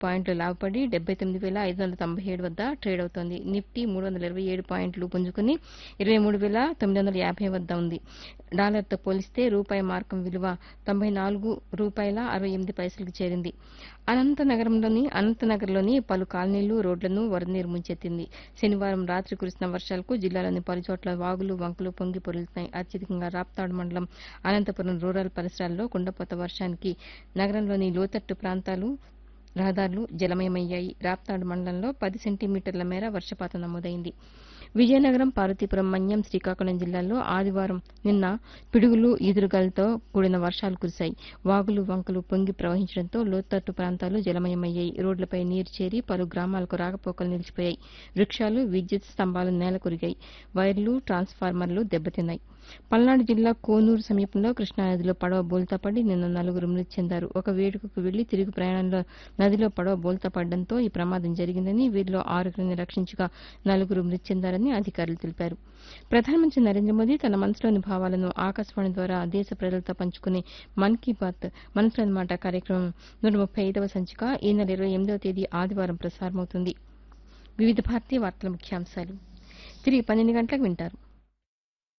పాయింట్లు లాభపడి డెబ్బై తొమ్మిది వేల ఐదు వందల తొంభై ఏడు వద్ద ట్రేడ్ అవుతోంది నిఫ్టీ మూడు వందల ఇరవై ఏడు పాయింట్లు పుంజుకుని ఇరవై మూడు వేల తొమ్మిది వందల యాభై వద్ద ఉంది డాలర్తో పోలిస్తే రూపాయి మార్కం విలువ తొంభై నాలుగు రూపాయల అరవై ఎనిమిది పైసలకు చేరింది అనంతనగరంలోని అనంతనగర్లోని పలు కాలనీలు రోడ్లను వరదనీరు ముంచెత్తింది శనివారం రాత్రి కురిసిన వర్షాలకు జిల్లాలోని పలు చోట్ల వాగులు వంకలు పొంగి పొరులుతున్నాయి అత్యధికంగా రాప్తాడు మండలం అనంతపురం రూరల్ పరిసరాల్లో కుండపోత వర్షానికి నగరంలోని లోతట్టు ప్రాంతాలు రహదారులు జలమయమయ్యాయి రాప్తాడు మండలంలో పది సెంటీమీటర్ల మేర వర్షపాతం నమోదైంది విజయనగరం పార్వతీపురం మన్యం శ్రీకాకుళం జిల్లాల్లో ఆదివారం నిన్న పిడుగులు ఈదురుగాలతో కూడిన వర్షాలు కురిశాయి వాగులు వంకలు పొంగి ప్రవహించడంతో లోతట్టు ప్రాంతాలు జలమయమయ్యాయి రోడ్లపై నీరు చేరి పలు గ్రామాలకు రాకపోకలు నిలిచిపోయాయి వృక్షాలు విద్యుత్ స్తంభాలు నేల కొరిగాయి వైర్లు ట్రాన్స్ఫార్మర్లు దెబ్బతిన్నాయి పల్నాడు జిల్లా కోనూరు సమీపంలో కృష్ణానదిలో పడవ బోల్తాపడి నిన్న నలుగురు మృతి చెందారు ఒక వేడుకకు వెళ్లి తిరిగి ప్రయాణంలో నదిలో పడవ బోల్తా పడడంతో ఈ ప్రమాదం జరిగిందని వీరిలో ఆరుగురిని రక్షించగా నలుగురు మృతి చెందారని అధికారులు తెలిపారు ప్రధానమంత్రి నరేంద్ర మోదీ తన మనసులోని భావాలను ఆకాశవాణి ద్వారా దేశ ప్రజలతో పంచుకునే మన్ కీ బాత్ మనసులోని మాట కార్యక్రమం నూట ముప్పై ఐదవ సంచిక ఈ నెల ఇరవై ఎనిమిదవ తేదీ ఆదివారం ప్రసారమవుతుంది వివిధ భారతీయ వార్తల ముఖ్యాంశాలు తిరిగి పన్నెండు గంటలకు వింటారు